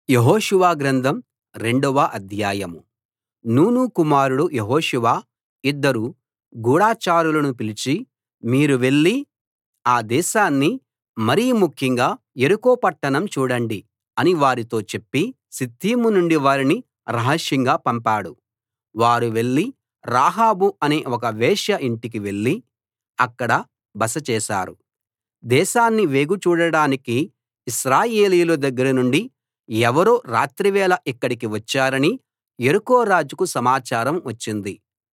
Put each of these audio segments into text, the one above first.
యెహోషువ గ్రంథం రెండవ అధ్యాయం నూను కుమారుడు యెహోషువ ఇద్దరు గూఢచారులను పిలిచి మీరు వెళ్లి ఆ దేశాన్ని మరీ ముఖ్యంగా యెరికో పట్టణం చూడండి అని వారితో చెప్పి షిత్తీము నుండి వారిని రహస్యంగా పంపాడు వారు వెళ్లి రాహాబు అనే ఒక వేశ్య ఇంటికి వెళ్లి అక్కడ బస చేశారు దేశాన్ని వేగు చూడడానికి ఇశ్రాయేలీయుల దగ్గర నుండి ఎవరో రాత్రివేళ ఇక్కడికి వచ్చారని యెరికో రాజుకు సమాచారం వచ్చింది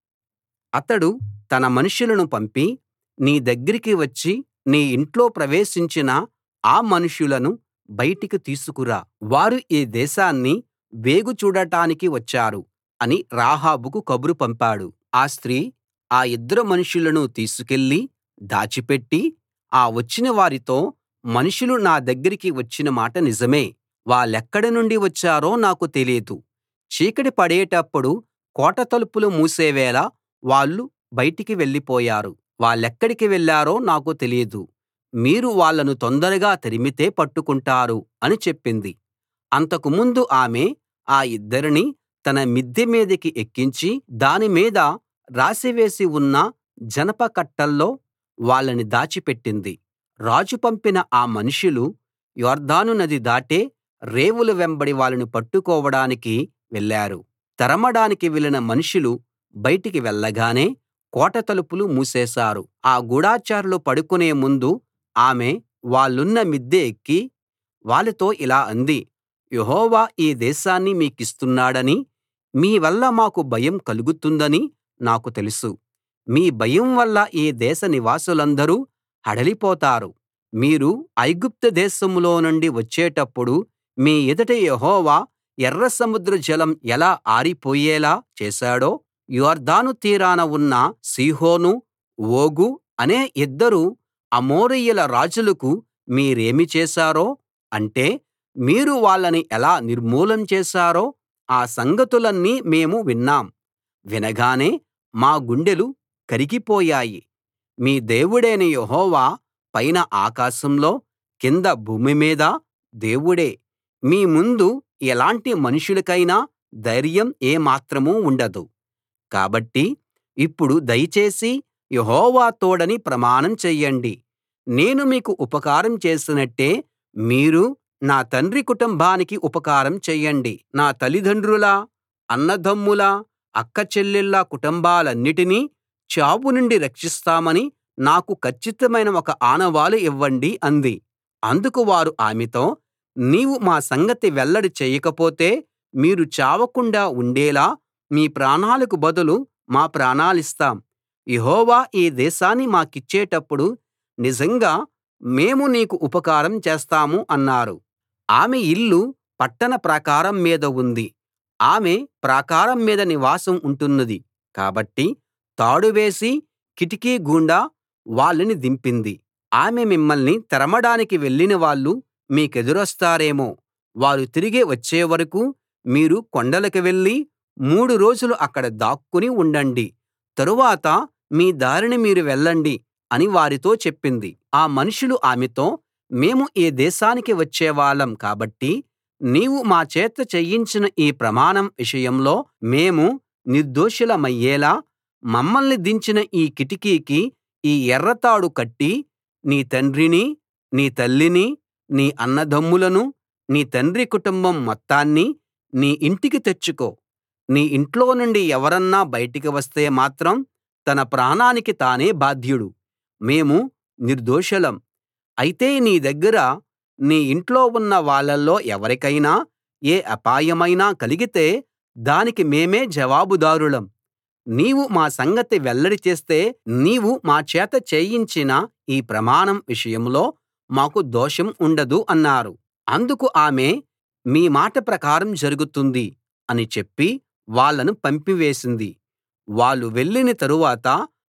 అతడు తన మనుషులను పంపి నీ దగ్గరికి వచ్చి నీ ఇంట్లో ప్రవేశించిన ఆ మనుషులను బయటికి తీసుకురా వారు ఈ దేశాన్ని వేగు చూడటానికి వచ్చారు అని రాహాబుకు కబురు పంపాడు ఆ స్త్రీ ఆ ఇద్దరు మనుషులను తీసుకెళ్ళి దాచిపెట్టి ఆ వచ్చిన వారితో మనుషులు నా దగ్గరికి వచ్చిన మాట నిజమే వాళ్ళెక్కడి నుండి వచ్చారో నాకు తెలీదు చీకటి పడేటప్పుడు కోట తలుపులు మూసేవేళ వాళ్ళు బయటికి వెళ్ళిపోయారు వాళ్ళెక్కడికి వెళ్ళారో నాకు తెలీదు మీరు వాళ్ళను తొందరగా తరిమితే పట్టుకుంటారు అని చెప్పింది అంతకు ముందు ఆమె ఆ ఇద్దరిని తన మిద్దె మీదికి ఎక్కించి దాని మీద రాశివేసి ఉన్న జనప కట్టల్లో వాళ్ళని దాచిపెట్టింది రాజు పంపిన ఆ మనుషులు యొర్దాను నది దాటే రేవుల వెంబడి వాళ్ళని పట్టుకోవడానికి వెళ్ళారు తరమడానికి వెళ్ళిన మనుషులు బయటికి వెళ్ళగానే కోట తలుపులు మూసేశారు ఆ గూఢచారులు పడుకునే ముందు ఆమె వాళ్ళున్న మిద్దె ఎక్కి వాళ్ళతో ఇలా అంది యెహోవా ఈ దేశాన్ని మీకిస్తున్నాడని మీ వల్ల మాకు భయం కలుగుతుందని నాకు తెలుసు మీ భయం వల్ల ఈ దేశ నివాసులందరూ హడలిపోతారు మీరు ఐగుప్తు దేశంలో నుండి వచ్చేటప్పుడు మీ ఎదుట యెహోవా ఎర్ర సముద్ర జలం ఎలా ఆరిపోయేలా చేశాడో యొర్దాను తీరాన ఉన్న సీహోను ఓగు అనే ఇద్దరు అమోరీయుల రాజులకు మీరేమి చేశారో అంటే మీరు వాళ్ళని ఎలా నిర్మూలం చేశారో ఆ సంగతులన్నీ మేము విన్నాం వినగానే మా గుండెలు కరిగిపోయాయి మీ దేవుడైన యెహోవా పైన ఆకాశంలో కింద భూమి మీద దేవుడే మీ ముందు ఎలాంటి మనుషులకైనా ధైర్యం ఏ మాత్రం ఉండదు కాబట్టి ఇప్పుడు దయచేసి యెహోవా తోడని ప్రమాణం చెయ్యండి నేను మీకు ఉపకారం చేసినట్టే మీరు నా తండ్రి కుటుంబానికి ఉపకారం చెయ్యండి నా తల్లిదండ్రుల అన్నదమ్ముల అక్కచెల్లెళ్ళ కుటుంబాలన్నిటినీ చావు నుండి రక్షిస్తామని నాకు కచ్చితమైన ఒక ఆనవాలు ఇవ్వండి అంది అందుకు వారు ఆమెతో నీవు మా సంగతి వెల్లడి చేయకపోతే మీరు చావకుండా ఉండేలా మీ ప్రాణాలకు బదులు మా ప్రాణాలిస్తాం యెహోవా ఈ దేశాన్ని మాకిచ్చేటప్పుడు నిజంగా మేము నీకు ఉపకారం చేస్తాం అన్నారు ఆమె ఇల్లు పట్టణ ప్రాకారం మీద ఉంది ఆమె ప్రాకారం మీద నివాసం ఉంటున్నది కాబట్టి తాడు వేసి కిటికీ గుండా వాళ్ళని దింపింది ఆమె మిమ్మల్ని తరమడానికి వెళ్ళిన వాళ్ళు మీకెదురొస్తారేమో వారు తిరిగి వచ్చే వరకూ మీరు కొండలకు వెళ్లి మూడు రోజులు అక్కడ దాక్కుని ఉండండి తరువాత మీ దారిన మీరు వెళ్ళండి అని వారితో చెప్పింది ఆ మనుషులు ఆమెతో మేము ఈ దేశానికి వచ్చేవాళ్ళం కాబట్టి నీవు మా చేత చేయించిన ఈ ప్రమాణం విషయంలో మేము నిర్దోషులమయ్యేలా మమ్మల్ని దించిన ఈ కిటికీకి ఈ ఎర్ర తాడు కట్టి నీ తండ్రిని నీ తల్లిని నీ అన్నదమ్ములను నీ తండ్రి కుటుంబం మొత్తాన్ని నీ ఇంటికి తెచ్చుకో నీ ఇంట్లో నుండి ఎవరన్నా బయటికి వస్తే మాత్రం తన ప్రాణానికి తానే బాధ్యుడు మేము నిర్దోషులం అయితే నీ దగ్గర నీ ఇంట్లో ఉన్న వాళ్ళలో ఎవరికైనా ఏ అపాయమైనా కలిగితే దానికి మేమే జవాబుదారులం నీవు మా సంగతి వెల్లడి చేస్తే నీవు మా చేత చేయించిన ఈ ప్రమాణం విషయంలో మాకు దోషం ఉండదు అన్నారు అందుకు ఆమె మీ మాట ప్రకారం జరుగుతుంది అని చెప్పి వాళ్ళను పంపివేసింది వాళ్ళు వెళ్ళిన తరువాత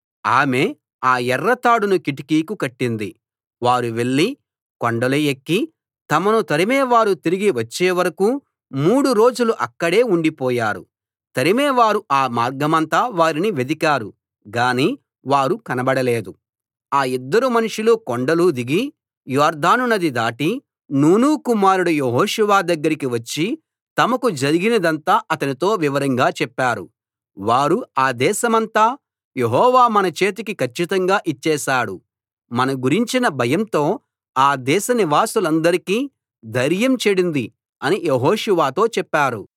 ఆమె ఆ ఎర్ర తాడును కిటికీకి కట్టింది వారు వెళ్లి కొండలు ఎక్కి తమను తరిమేవారు తిరిగి వచ్చే వరకూ మూడు రోజులు అక్కడే ఉండిపోయారు తరిమేవారు ఆ మార్గమంతా వారిని వెదికారు గాని వారు కనబడలేదు ఆ ఇద్దరు మనుషులు కొండలు దిగి యొర్దాను నది దాటి నూను కుమారుడు యెహోషువ దగ్గరికి వచ్చి తమకు జరిగినదంతా అతనితో వివరంగా చెప్పారు వారు ఆ దేశమంతా యెహోవా మన చేతికి కచ్చితంగా ఇచ్చేశాడు మన గురించిన భయంతో ఆ దేశ నివాసులందరికీ ధైర్యం చెడింది అని యెహోషువతో చెప్పారు